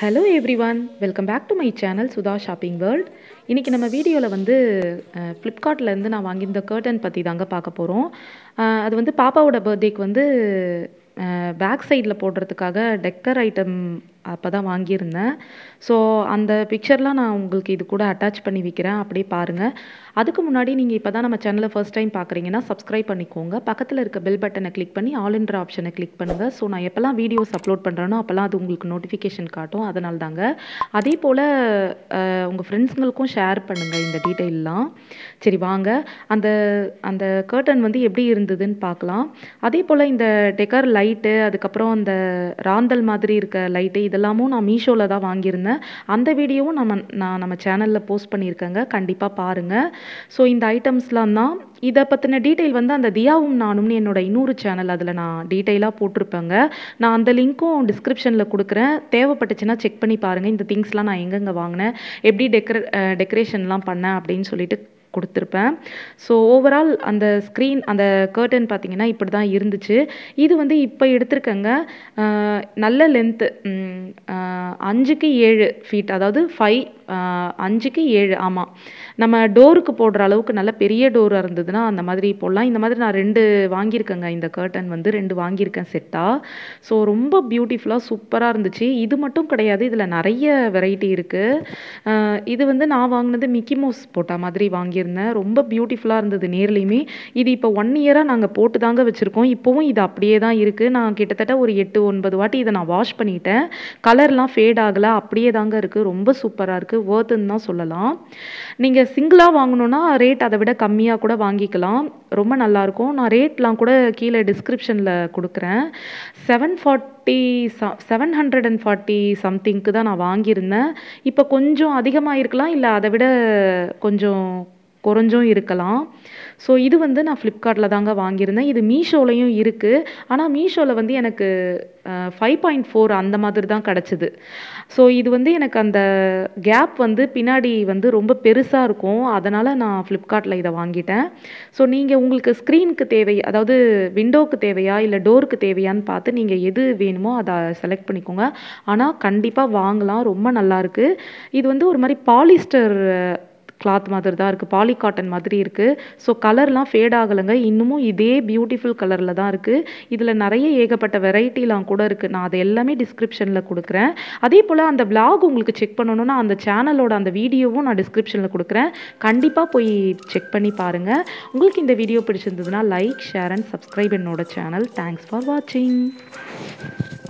hello everyone welcome back to my channel Sudha shopping world இன்றைக்கி நம்ம வீடியோவில் வந்து ஃப்ளிப்கார்ட்லேருந்து நான் வாங்கியிருந்த கர்டன் பற்றி தாங்க பார்க்க போகிறோம் அது வந்து பாப்பாவோட பர்த்டேக்கு வந்து பேக் சைடில் போடுறதுக்காக டெக்கர் ஐட்டம் அப்போ தான் வாங்கியிருந்தேன் ஸோ அந்த பிக்சர்லாம் நான் உங்களுக்கு இது கூட அட்டாச் பண்ணி வைக்கிறேன் அப்படியே பாருங்கள் அதுக்கு முன்னாடி நீங்கள் இப்போ தான் நம்ம சேனலை ஃபர்ஸ்ட் டைம் பார்க்குறீங்கன்னா சப்ஸ்கிரைப் பண்ணிக்கோங்க பக்கத்தில் இருக்க பெல் பட்டனை கிளிக் பண்ணி ஆல் என்ற ஆப்ஷனை கிளிக் பண்ணுங்கள் ஸோ நான் எப்போல்லாம் வீடியோஸ் அப்லோட் பண்ணுறேனோ அப்போல்லாம் அது உங்களுக்கு நோட்டிஃபிகேஷன் காட்டும் அதனால தாங்க அதே போல் உங்கள் ஃப்ரெண்ட்ஸுங்களுக்கும் ஷேர் பண்ணுங்கள் இந்த டீட்டெயிலெலாம் சரி வாங்க அந்த அந்த கர்டன் வந்து எப்படி இருந்ததுன்னு பார்க்கலாம் அதே போல் இந்த டெக்கர் லைட்டு அதுக்கப்புறம் அந்த ராந்தல் மாதிரி இருக்க லைட்டு இதெல்லாமும் நான் மீஷோவில் தான் வாங்கியிருந்தேன் அந்த வீடியோவும் நம்ம நான் நம்ம சேனலில் போஸ்ட் பண்ணியிருக்கேங்க கண்டிப்பாக பாருங்கள் ஸோ இந்த ஐட்டம்ஸ்லாம் தான் இதை பற்றின டீட்டெயில் வந்து அந்த தியாவும் நானும்னு என்னோட இன்னொரு சேனல் அதில் நான் டீட்டெயிலாக போட்டிருப்பேங்க நான் அந்த லிங்க்கும் டிஸ்கிரிப்ஷனில் கொடுக்குறேன் தேவைப்பட்டுச்சுன்னா செக் பண்ணி பாருங்கள் இந்த திங்ஸ்லாம் நான் எங்கெங்கே வாங்கினேன் எப்படி டெக்கரே டெக்கரேஷன்லாம் பண்ணேன் அப்படின்னு சொல்லிட்டு கொடுத்துருப்பேன் ஸோ ஓவரால் அந்த ஸ்க்ரீன் அந்த கர்டன் பார்த்தீங்கன்னா இப்படி தான் இருந்துச்சு இது வந்து இப்போ எடுத்திருக்கேங்க நல்ல லென்த்து அஞ்சுக்கு ஏழு ஃபீட் அதாவது ஃபைவ் அஞ்சுக்கு ஏழு ஆமாம் நம்ம டோருக்கு போடுற அளவுக்கு நல்ல பெரிய டோராக இருந்ததுன்னா அந்த மாதிரி போடலாம் இந்த மாதிரி நான் ரெண்டு வாங்கியிருக்கேங்க இந்த கர்டன் வந்து ரெண்டு வாங்கியிருக்கேன் செட்டாக ஸோ ரொம்ப பியூட்டிஃபுல்லாக சூப்பராக இருந்துச்சு இது மட்டும் கிடையாது இதில் நிறைய வெரைட்டி இருக்குது இது வந்து நான் வாங்கினது மிக்கி மவுஸ் போட்ட மாதிரி வாங்கியிருந்தேன் ரொம்ப பியூட்டிஃபுல்லாக இருந்தது நேர்லேயுமே இது இப்போ ஒன் இயராக நாங்கள் போட்டு தாங்க வச்சுருக்கோம் இப்போவும் இது அப்படியே தான் இருக்குது நான் கிட்டத்தட்ட ஒரு எட்டு ஒன்பது வாட்டி இதை நான் வாஷ் பண்ணிட்டேன் கலர்லாம் ஃபேட் ஆகலை அப்படியே தாங்க இருக்குது ரொம்ப சூப்பராக இருக்குது ஒர்த்துன்னு தான் சொல்லலாம் நீங்கள் சிங்கிளாக வாங்கணுன்னா ரேட் அதை விட கம்மியாக கூட வாங்கிக்கலாம் ரொம்ப நல்லாயிருக்கும் நான் ரேட்லாம் கூட கீழே டிஸ்கிரிப்ஷனில் கொடுக்குறேன் seven forty seven hundred and forty சம்திங்க்கு தான் நான் வாங்கியிருந்தேன் இப்போ கொஞ்சம் அதிகமாக இருக்கலாம் இல்லை அதை விட கொஞ்சம் குறைஞ்சும் இருக்கலாம் ஸோ இது வந்து நான் ஃப்ளிப்கார்ட்டில் தாங்க வாங்கியிருந்தேன் இது மீஷோலையும் இருக்குது ஆனால் மீஷோவில் வந்து எனக்கு ஃபைவ் பாயிண்ட் ஃபோர் அந்த மாதிரி தான் கிடச்சிது ஸோ இது வந்து எனக்கு அந்த கேப் வந்து பின்னாடி வந்து ரொம்ப பெருசாக இருக்கும் அதனால் நான் ஃப்ளிப்கார்ட்டில் இதை வாங்கிட்டேன் ஸோ நீங்கள் உங்களுக்கு ஸ்க்ரீனுக்கு தேவை அதாவது விண்டோவுக்கு தேவையா இல்லை டோருக்கு தேவையான்னு பார்த்து நீங்கள் எது வேணுமோ அதை செலக்ட் பண்ணிக்கோங்க ஆனால் கண்டிப்பாக வாங்கலாம் ரொம்ப நல்லாயிருக்கு இது வந்து ஒரு மாதிரி பாலிஸ்டர் கிளாத் மாதிரி தான் இருக்குது பாலி காட்டன் மாதிரி இருக்குது ஸோ கலர்லாம் ஃபேட் ஆகலைங்க இன்னமும் இதே பியூட்டிஃபுல் கலரில் தான் இருக்குது இதில் நிறைய ஏகப்பட்ட வெரைட்டிலாம் கூட இருக்குது நான் அதை எல்லாமே டிஸ்கிரிப்ஷனில் கொடுக்குறேன் அதே போல் அந்த விலாக் உங்களுக்கு செக் பண்ணணுன்னா அந்த சேனலோட அந்த வீடியோவும் நான் டிஸ்கிரிப்ஷனில் கொடுக்குறேன் கண்டிப்பாக போய் செக் பண்ணி பாருங்கள் உங்களுக்கு இந்த வீடியோ பிடிச்சிருந்ததுன்னா லைக் ஷேர் அண்ட் சப்ஸ்கிரைப் என்னோட சேனல் தேங்க்ஸ் ஃபார் வாட்சிங்